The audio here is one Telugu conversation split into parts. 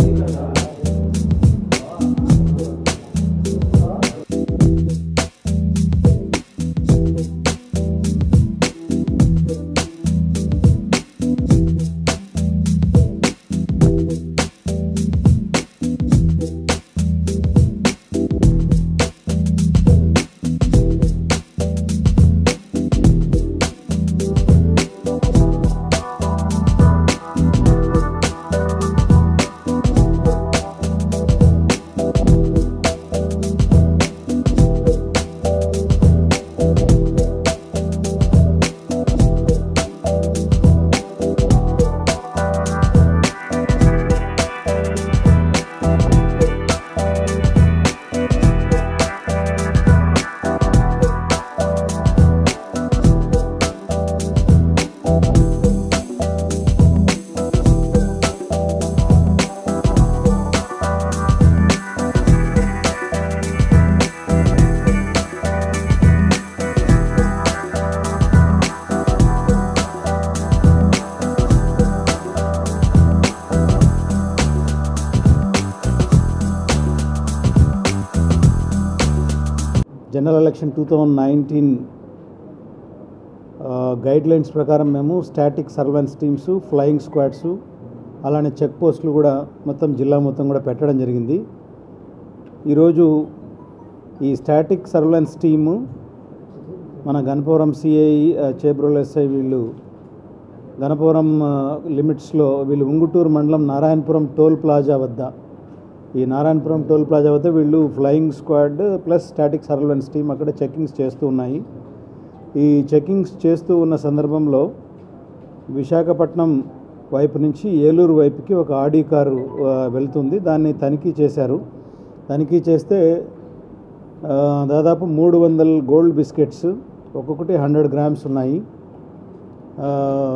general election two thousand nineteen guidelines ప్రకారం మేము static surveillance teams flying squads అలానే చెక్ పోస్టులు కూడా మొత్తం జిల్లా మొత్తం కూడా పెట్టడం జరిగింది ఈరోజు ఈ స్టాటిక్ సర్వెలెన్స్ టీము మన గణపవరం సిఐ చేబ్రోల్ ఎస్ఐ వీళ్ళు గణపవరం ఆ, లిమిట్స్లో వీళ్ళు ఉంగుటూరు మండలం నారాయణపురం టోల్ ప్లాజా వద్ద ఈ నారాయణపురం టోల్ ప్లాజా వద్ద వీళ్ళు flying squad plus static surveillance team అక్కడ చెక్కింగ్స్ చేస్తూ ఉన్నాయి ఈ చెక్కింగ్స్ చేస్తూ ఉన్న సందర్భంలో విశాఖపట్నం వైపు నుంచి ఏలూరు వైపుకి ఒక ఆడి కారు ఆ, వెళ్తుంది దాన్ని తనిఖీ చేశారు తనిఖీ చేస్తే ఆ, దాదాపు మూడు వందల గోల్డ్ బిస్కెట్స్ ఒక్కొక్కటి హండ్రెడ్ గ్రామ్స్ ఉన్నాయి ఆ,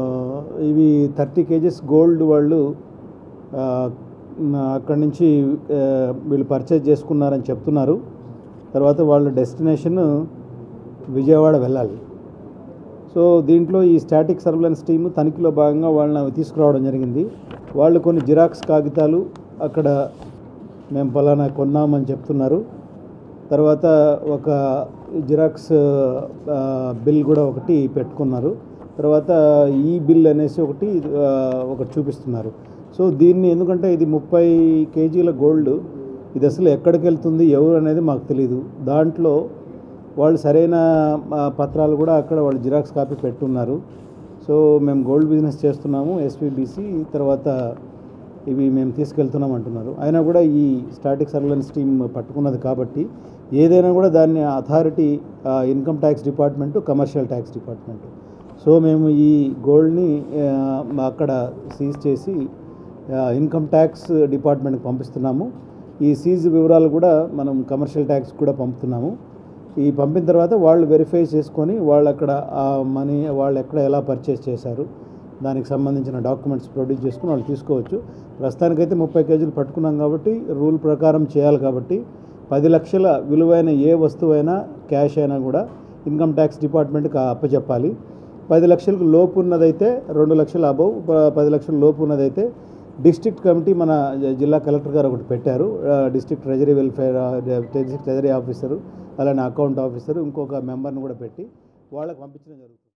ఇవి థర్టీ కేజెస్ గోల్డ్ వాళ్ళు ఆ, మ్, అక్కడి నుంచి ఆ, వీళ్ళు పర్చేజ్ చేసుకున్నారని చెప్తున్నారు తర్వాత వాళ్ళ డెస్టినేషన్ విజయవాడ వెళ్ళాలి సో దీంట్లో ఈ స్టాటిక్ సర్వలెన్స్ టీము తనిఖీలో భాగంగా వాళ్ళని అవి తీసుకురావడం జరిగింది వాళ్ళు కొన్ని జిరాక్స్ కాగితాలు అక్కడ మేము ఫలానా కొన్నామని చెప్తున్నారు తర్వాత ఒక జిరాక్స్ ఆ, బిల్ కూడా ఒకటి పెట్టుకున్నారు తర్వాత ఈ బిల్ అనేసి ఒకటి ఆ, ఒకటి చూపిస్తున్నారు సో దీన్ని ఎందుకంటే ఇది ముప్పై కేజీల గోల్డ్ ఇది అసలు ఎక్కడికి వెళ్తుంది ఎవరు అనేది మాకు తెలియదు దాంట్లో వాళ్ళు సరైన ఆ, పత్రాలు కూడా అక్కడ వాళ్ళు జిరాక్స్ కాపీ పెట్టున్నారు సో మేము గోల్డ్ బిజినెస్ చేస్తున్నాము ఎస్పీబీసీ తర్వాత ఇవి మేము తీసుకెళ్తున్నాం అంటున్నారు అయినా కూడా ఈ స్టాటిక్ సర్వెలెన్స్ టీమ్ పట్టుకున్నది కాబట్టి ఏదైనా కూడా దాన్ని authority income tax department commercial tax department so మేము ఈ గోల్డ్ని ఆ, అక్కడ సీజ్ చేసి ఇన్కమ్ ట్యాక్స్ డిపార్ట్మెంట్కి పంపిస్తున్నాము ఈ సీజ్ వివరాలు కూడా మనం కమర్షియల్ ట్యాక్స్ కూడా పంపుతున్నాము ఈ పంపిన తర్వాత వాళ్ళు వెరిఫై చేసుకొని వాళ్ళు అక్కడ ఆ మనీ వాళ్ళు ఎక్కడ ఎలా పర్చేస్ చేశారు దానికి సంబంధించిన డాక్యుమెంట్స్ ప్రొడ్యూస్ చేసుకుని వాళ్ళు తీసుకోవచ్చు ప్రస్తుతానికైతే ముప్పై కేజీలు పట్టుకున్నాం కాబట్టి రూల్ ప్రకారం చేయాలి కాబట్టి పది లక్షల విలువైన ఏ వస్తువైనా క్యాష్ అయినా కూడా ఇన్కమ్ ట్యాక్స్ డిపార్ట్మెంట్కి అప్పచెప్పాలి పది లక్షలకు లోపు ఉన్నదైతే రెండు లక్షల అబౌవ్ ప- పది లక్షల లోపు ఉన్నదైతే డిస్ట్రిక్ట్ కమిటీ మన జ- జిల్లా కలెక్టర్ గారు ఒకటి పెట్టారు ఆ, డిస్ట్రిక్ట్ ట్రెజరీ వెల్ఫేర్ ఆ, డిస్ట్రిక్ట్ ట్రెజరీ ఆఫీసరు అలానే అకౌంట్ ఆఫీసరు ఇంకొక మెంబర్ని కూడా పెట్టి వాళ్ళకి పంపించడం జరుగుతుంది